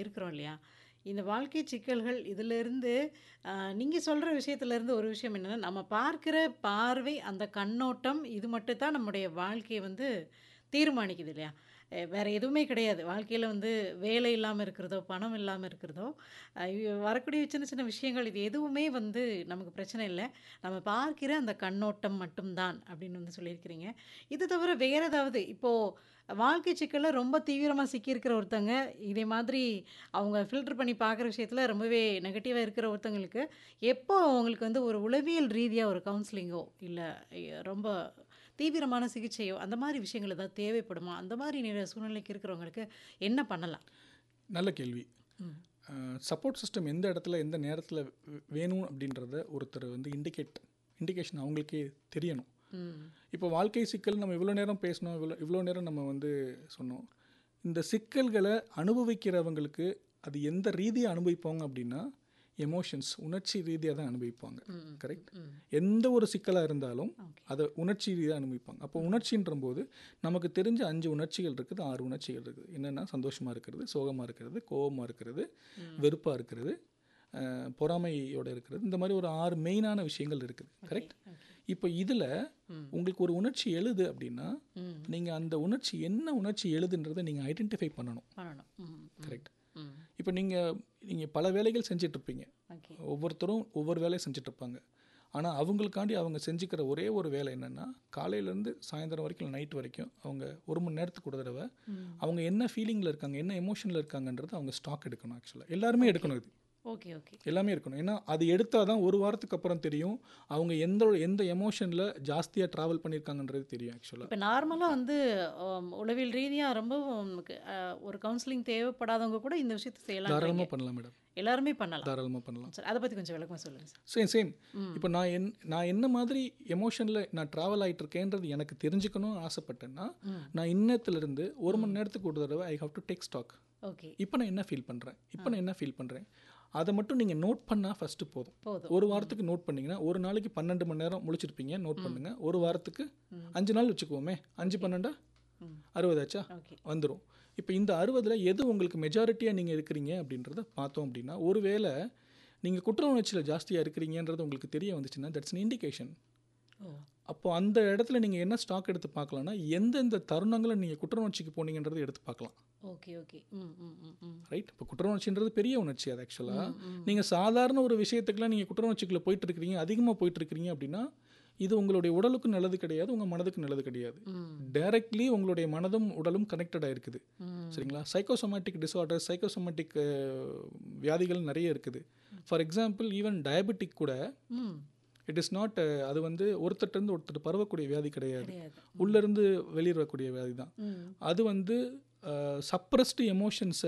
இருக்கிறோம் இல்லையா? இந்த வாழ்க்கை சிக்கல்கள் இதிலிருந்து அ நீங்க சொல்ற விஷயத்திலிருந்து ஒரு விஷயம் என்னன்னா, நம்ம பார்க்கிற பார்வை, அந்த கண்ணோட்டம் இது மட்டும் தான் நம்முடைய வாழ்க்கைய வந்து தீர்மானிக்குது இல்லையா? அ வேற எதுவுமே கிடையாது. வாழ்க்கையில வந்து வேலை இல்லாம இருக்கிறதோ, பணம் இல்லாம இருக்கிறதோ, அ வரக்கூடிய சின்ன சின்ன விஷயங்கள் இது எதுவுமே வந்து நமக்கு பிரச்சனை இல்ல. நம்ம பார்க்கிற அந்த கண்ணோட்டம் மட்டும் தான் அப்படின்னு வந்து சொல்லியிருக்கிறீங்க. இது தவிர வேற ஏதாவது இப்போ வாழ்க்கை சிக்கல்ல ரொம்ப தீவிரமா சிக்கியிருக்கிற ஒருத்தங்க, இதே மாதிரி அவங்க ஃபில்டர் பண்ணி பார்க்குற விஷயத்தில ரொம்பவே நெகட்டிவா இருக்கிற ஒருத்தங்களுக்கு, எப்போ அவங்களுக்கு வந்து ஒரு உளவியல் ரீதியா ஒரு கவுன்சிலிங்கோ, இல்ல எ ரொம்ப தீவிரமான சிகிச்சையோ, அந்த மாரி விஷயங்கள் ஏதாவது தேவைப்படுமா? அந்த மாரி நில சூழ்நிலைக்கு இருக்கிறவங்களுக்கு என்ன பண்ணலாம்? நல்ல கேள்வி. ம். அ சப்போர்ட் சிஸ்டம் எந்த இடத்துல, எந்த நேரத்தில வே வேணும் அப்படின்றத ஒருத்தர் வந்து இண்டிகேட் இண்டிகேஷன் அவங்களுக்கே தெரியணும். ம். இப்போ வாழ்க்கை சிக்கல் நம்ம இவ்வளோ நேரம் பேசினோம், இவ்வளோ இவ்வளோ நேரம் நம்ம வந்து சொன்னோம். இந்த சிக்கல்கள அனுபவிக்கிறவங்களுக்கு அது எந்த ரீதியா அனுபவிப்பாங்க அப்படின்னா, எமோஷன்ஸ் உணர்ச்சி ரீதியா தான் அனுபவிப்பாங்க. ம். கரெக்ட்? ம். எந்த ஒரு சிக்கலா இருந்தாலும், ஓகே. அத உணர்ச்சி ரீதியா அனுபவிப்பாங்க. அப்போ உணர்ச்சின்றம்போது, நமக்கு தெரிஞ்ச 5 உணர்ச்சிகள் இருக்குது, 6 உணர்ச்சிகள் இருக்குது. என்னென்னா சந்தோஷமா இருக்கிறது, சோகமா இருக்கிறது, கோவமா இருக்கிறது, ம். வெறுப்பா இருக்கிறது, அ பொறாமையோட இருக்கிறது. இந்த மாரி ஒரு 6 மெயினான விஷயங்கள் இருக்குது. ஓகே. கரெக்ட்? ஓகே. இப்போ இதில ம். உங்களுக்கு ஒரு உணர்ச்சி எழுது அப்படின்னா, ம். நீங்க அந்த உணர்ச்சி என்ன உணர்ச்சி எழுதுன்றத நீங்க ஐடென்டிஃபை பண்ணணும். பண்ணணும். ம். ம். கரெக்ட். ம். இப்போ நீங்க நீங்க பல வேலைகள் செஞ்சுட்ருப்பீங்க. ஓகே. ஒவ்வொருத்தரும் ஒவ்வொரு வேலைய செஞ்சுட்ருப்பாங்க. ஆனா, அவங்களுக்காண்டி அவங்க செஞ்சுக்கிற ஒரே ஒரு வேலை என்னன்னா, காலையிலேருந்து சாயந்தரம் வரைக்கும், இல்ல நைட் வரைக்கும் அவங்க 1 மணி நேரத்துக்கு ஒரு தடவ, ம். அவங்க என்ன ஃபீலிங்கில இருக்காங்க, என்ன எமோஷன்ல இருக்காங்கன்றத அவங்க ஸ்டாக் எடுக்கணும் ஆக்சுவலா. எல்லாருமே ஓகே. எடுக்கணும் இது. Okay, okay. எல்லாமே இருக்கணும். ஏன்னா, அது எடுத்தா தான் 1 வாரத்துக்கு அப்புறம் தெரியும். அவங்க எந்த எந்த எமோஷன்ல ஜாஸ்தியா ட்ராவல் பண்ணியிருக்காங்கன்றது தெரியும் ஆக்சுவலா. இப்ப நார்மலா வந்து அ உளவியல் ரீதியா ரொம்பவும் நமக்கு அ ஒரு கவுன்சிலிங் தேவைப்படாதவங்க கூட இந்த விஷயத்த செய்யலான்றீங்க. தாராளமா பண்ணலாம் மேடம். எல்லாருமே பண்ணலாம். தாராளமா பண்ணலாம். சரி, அத பத்தி கொஞ்சம் விளக்கமா சொல்லுங்க சார். Same same. ம். இப்போ நான் என் நான் என்ன மாதிரி எமோஷன்ல நான் ட்ராவல் ஆயிட்டு இருக்கேன்றது எனக்கு தெரிஞ்சுக்கணும்னு ஆசைப்பட்டேன்னா, ம். நான் இன்னத்துலேருந்து 1 மணி நேரத்துக்கு ஒரு தடவ I have to take stock. Okay. இப்போ நான் என்ன ஃபீல் பண்றேன்? இப்போ நான் என்ன ஃபீல் பண்றேன்? அத மட்டும் நீங்க நோட் பண்ணா ஃபர்ஸ்ட்டு போதும். போதும். ஒரு ம். வாரத்துக்கு நோட் பண்ணீங்கன்னா, ஒரு நாளைக்கு 12 மணி நேரம் முழிச்சிருப்பீங்க. நோட் ம். பண்ணுங்க. ஒரு வாரத்துக்கு ம். 5 நாள் வச்சுக்குவோமே. 5 ஓகே. 12 ம். 60 ஆச்சா? ஓகே. வந்துரும். இப்போ இந்த 60ல எது உங்களுக்கு மெஜாரிட்டியா நீங்க இருக்கிறீங்க அப்படின்றத பார்த்தோம் அப்படின்னா, ஒருவேள நீங்க குற்ற உணர்ச்சியில ஜாஸ்தியா இருக்கிறீங்கன்றது உங்களுக்கு தெரிய வந்துச்சுன்னா, தட்ஸ் அன் இண்டிகேஷன். ஓ! அப்போ அந்த இடத்துல நீங்க என்ன ஸ்டாக் எடுத்து பார்க்கலாம்னா, எந்தெந்த தருணங்கள்ல நீங்க குற்ற உணர்ச்சிக்கு போனீங்கன்றத எடுத்து பார்க்கலாம். Okay, okay. ம், ம், ம், ம். ரைட்? இப்போ குற்ற உணர்ச்சின்றது பெரிய உணர்ச்சி அது ஆக்சுவலா. ம், ம். நீங்க சாதாரண ஒரு விஷயத்துக்குலாம் நீங்க குற்ற உணர்ச்சிக்குள்ள போயிட்டு இருக்கிறீங்க, அதிகமா போயிட்டு இருக்கிறீங்க அப்படின்னா, இது உங்களுடைய உடலுக்கும் நல்லது கிடையாது, உங்க மனதுக்கும் நல்லது கிடையாது. ம். டைரக்ட்லி உங்களுடைய மனதும், உடலும் கனெக்டடா இருக்குது. ம். சரிங்களா? சைக்கோசோமேட்டிக் டிஸார்டர், சைக்கோசோமேட்டிக் அ வியாதிகள் நெறைய இருக்குது. ஃபார் எக்ஸாம்பிள் ஈவன் டயபெட்டிக் கூட ம். இட் இஸ் நாட் அது வந்து ஒருத்தர்ட்டருந்து ஒருத்தர் பரவக்கூடிய வியாதி கிடையாது. கிடையாது. ம். உள்ளேருந்து வெளிய வரக்கூடிய வியாதி தான். ம். அது வந்து அ சப்ரஸ்டு எமோஷன்ஸ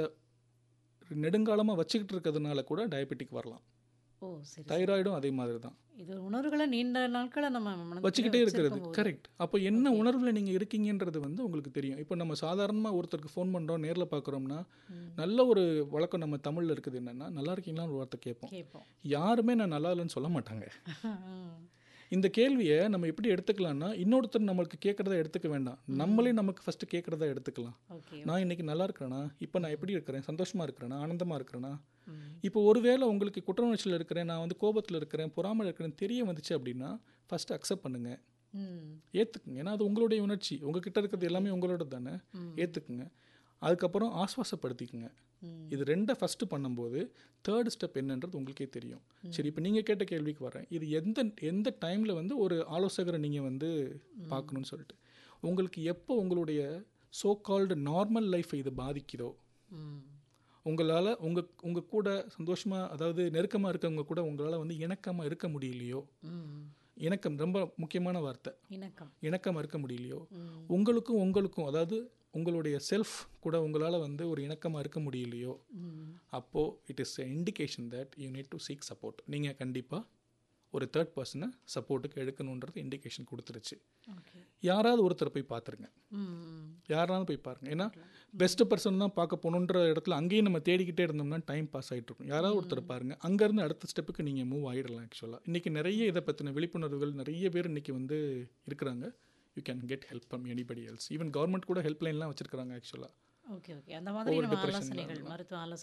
நெடுங்காலமா வச்சுக்கிட்டு இருக்கிறதுனால கூட டயபெட்டிக் வரலாம். ஓ! சரி, சரி. தைராய்டும் அதே மாதிரி தான். இது உணர்வுகள நீண்ட நாட்களா நம்ம மனதுக்குள்ளே வச்சுக்கிட்டே இருக்கிறது. வச்சிருக்கும்போது. கரெக்ட். அப்போ என்ன ஓகே. உணர்வுல நீங்க இருக்கீங்கன்றது வந்து உங்களுக்கு தெரியும். இப்போ நம்ம சாதாரணமா ஒருத்தருக்கு ஃபோன் பண்றோம், நேர்ல பார்க்குறோம்னா, ம். நல்ல ஒரு வழக்கம் நம்ம தமிழ்ல இருக்குது என்னன்னா, நல்லா இருக்கீங்களான்னு ஒரு வார்த்தை கேட்போம். கேட்போம். யாருமே நான் நல்லா இல்லைன்னு சொல்ல மாட்டாங்க. ம். இந்த கேள்விய நம்ம எப்படி எடுத்துக்கலாம்னா, இன்னொருத்தர் நம்மளுக்கு கேட்கறத எடுத்துக்க வேண்டாம். ம். நம்மளே நமக்கு ஃபர்ஸ்ட்டு கேட்கறதா எடுத்துக்கலாம். ஓகே, நான் ஓகே. இன்னைக்கு நல்லா இருக்கிறேனா? இப்போ நான் எப்படி இருக்கிறேன்? சந்தோஷமா இருக்கிறேனா? ஆனந்தமா இருக்கிறேனா? ம். இப்போ ஒருவேளை உங்களுக்கு குற்ற உணர்ச்சியில இருக்கிறேன், நான் வந்து கோபத்துல இருக்கிறேன், பொறாமையில இருக்கிறேன்னு தெரிய வந்துச்சு அப்படின்னா, ஃபர்ஸ்ட்டு அக்செப்ட் பண்ணுங்க. ம். ஏத்துக்குங்க. ஏன்னா அது உங்களுடைய உணர்ச்சி. உங்ககிட்ட இருக்கிறது எல்லாமே உங்களோடது தானே. ம். ஏத்துக்குங்க. அதுக்கப்புறம் ஆஸ்வாசப்படுத்திக்கங்க. ம். இது 2 ஃபர்ஸ்ட்டு பண்ணும்போது, 3 ஸ்டெப் என்னன்றது உங்களுக்கே தெரியும். சரி இப்போ நீங்க கேட்ட கேள்விக்கு வரேன். இது எந்த எந்த டைம்ல வந்து ஒரு ஆலோசகரை நீங்க வந்து ம். பார்க்கணும்னு சொல்லிட்டு. உங்களுக்கு எப்போ உங்களுடைய சோ கால்டு நார்மல் லைஃப்பை இது பாதிக்குதோ, ம். உங்களால உங்க உங்க கூட சந்தோஷமா அதாவது நெருக்கமா இருக்கவங்க கூட உங்களால வந்து இணக்கமா இருக்க முடியலையோ, ம். இணக்கம் ரொம்ப முக்கியமான வார்த்தை. இணக்கம். இணக்கமா இருக்க முடியலையோ, ம். உங்களுக்கும் உங்களுக்கும் அதாவது உங்களுடைய செல்ஃப் கூட உங்களால வந்து ஒரு இணக்கமா இருக்க முடியலையோ, ம். அப்போ it is a indication that you need to seek support. நீங்க கண்டிப்பா ஒரு தேர்ட் பர்சனை சப்போர்ட்டுக்கு எடுக்கணுன்றது இண்டிகேஷன் கொடுத்துருச்சு. ஓகே. யாராவது ஒருத்தரை போய் பார்த்துருங்க. ம். ம். யாராவது போய் பாருங்க. ஏன்னா பார்க்கலாம். பெஸ்ட் பர்சன் தான் பார்க்க போகணுன்ற இடத்துல அங்கேயும் நம்ம தேடிக்கிட்டே இருந்தோம்னா டைம் பாஸ் ஆகிட்டு இருக்கும். யாராவது ஒருத்தரை ம். பாருங்க. அங்கேருந்து அடுத்த ஸ்டெப்புக்கு நீங்கள் மூவ் ஆகிடலாம் ஆக்சுவலாக. இன்றைக்கி நிறைய இதை பற்றின விழிப்புணர்வுகள் நிறைய பேர் இன்றைக்கி வந்து இருக்கிறாங்க. You can get help from anybody else. Even government கூட ஹெல்ப்லைன்லாம் வச்சிருக்காங்க ஆக்சுவலாக. Okay, okay. அந்த மாதிரி ஒவ்வொரு நம்ம டிப்ரெஷன் ஆலோசனைகள், அதெல்லாம். மருத்துவ ஆலோசனை